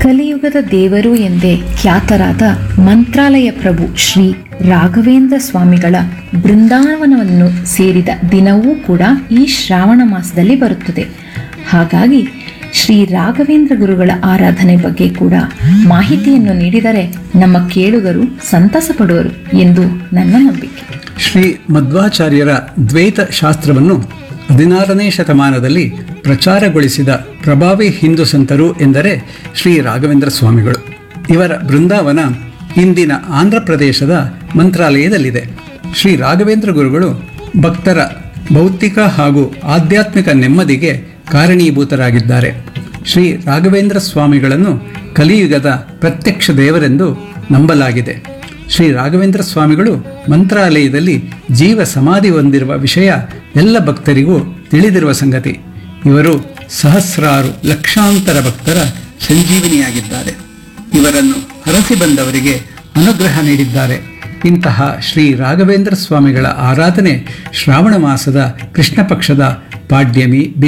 ಕಲಿಯುಗದ ದೇವರು ಎಂದೇ ಖ್ಯಾತರಾದ ಮಂತ್ರಾಲಯ ಪ್ರಭು ಶ್ರೀ ರಾಘವೇಂದ್ರ ಸ್ವಾಮಿಗಳ ಬೃಂದಾವನವನ್ನು ಸೇರಿದ ದಿನವೂ ಕೂಡ ಈ ಶ್ರಾವಣ ಮಾಸದಲ್ಲಿ ಬರುತ್ತದೆ ಹಾಗಾಗಿ ಶ್ರೀ ರಾಘವೇಂದ್ರ ಗುರುಗಳ ಆರಾಧನೆ ಬಗ್ಗೆ ಕೂಡ ಮಾಹಿತಿಯನ್ನು ನೀಡಿದರೆ ನಮ್ಮ ಕೇಳುಗರು ಸಂತಸ ಪಡುವರು ಎಂದು ನನ್ನ ನಂಬಿಕೆ ಶ್ರೀ ಮಧ್ವಾಚಾರ್ಯರ ದ್ವೈತ ಶಾಸ್ತ್ರವನ್ನು ಹದಿನಾರನೇ ಶತಮಾನದಲ್ಲಿ ಪ್ರಚಾರಗೊಳಿಸಿದ ಪ್ರಭಾವಿ ಹಿಂದೂ ಸಂತರು ಎಂದರೆ ಶ್ರೀ ರಾಘವೇಂದ್ರ ಸ್ವಾಮಿಗಳು ಇವರ ಬೃಂದಾವನ ಇಂದಿನ ಆಂಧ್ರ ಪ್ರದೇಶದ ಮಂತ್ರಾಲಯದಲ್ಲಿದೆ ಶ್ರೀ ರಾಘವೇಂದ್ರ ಗುರುಗಳು ಭಕ್ತರ ಭೌತಿಕ ಹಾಗೂ ಆಧ್ಯಾತ್ಮಿಕ ನೆಮ್ಮದಿಗೆ ಕಾರಣೀಭೂತರಾಗಿದ್ದಾರೆ ಶ್ರೀ ರಾಘವೇಂದ್ರ ಸ್ವಾಮಿಗಳನ್ನು ಕಲಿಯುಗದ ಪ್ರತ್ಯಕ್ಷ ದೇವರೆಂದು ನಂಬಲಾಗಿದೆ ಶ್ರೀ ರಾಘವೇಂದ್ರ ಸ್ವಾಮಿಗಳು ಮಂತ್ರಾಲಯದಲ್ಲಿ ಜೀವ ಸಮಾಧಿ ಹೊಂದಿರುವ ವಿಷಯ ಎಲ್ಲ ಭಕ್ತರಿಗೂ ತಿಳಿದಿರುವ ಸಂಗತಿ ಇವರು ಸಹಸ್ರಾರು ಲಕ್ಷಾಂತರ ಭಕ್ತರ ಸಂಜೀವಿನಿಯಾಗಿದ್ದಾರೆ ಇವರನ್ನು ಹರಸಿ ಬಂದವರಿಗೆ ಅನುಗ್ರಹ ನೀಡಿದ್ದಾರೆ ಇಂತಹ ಶ್ರೀ ರಾಘವೇಂದ್ರ ಸ್ವಾಮಿಗಳ ಆರಾಧನೆ ಶ್ರಾವಣ ಮಾಸದ ಕೃಷ್ಣ ಪಕ್ಷದ ಪಾಡ್ಯಮಿ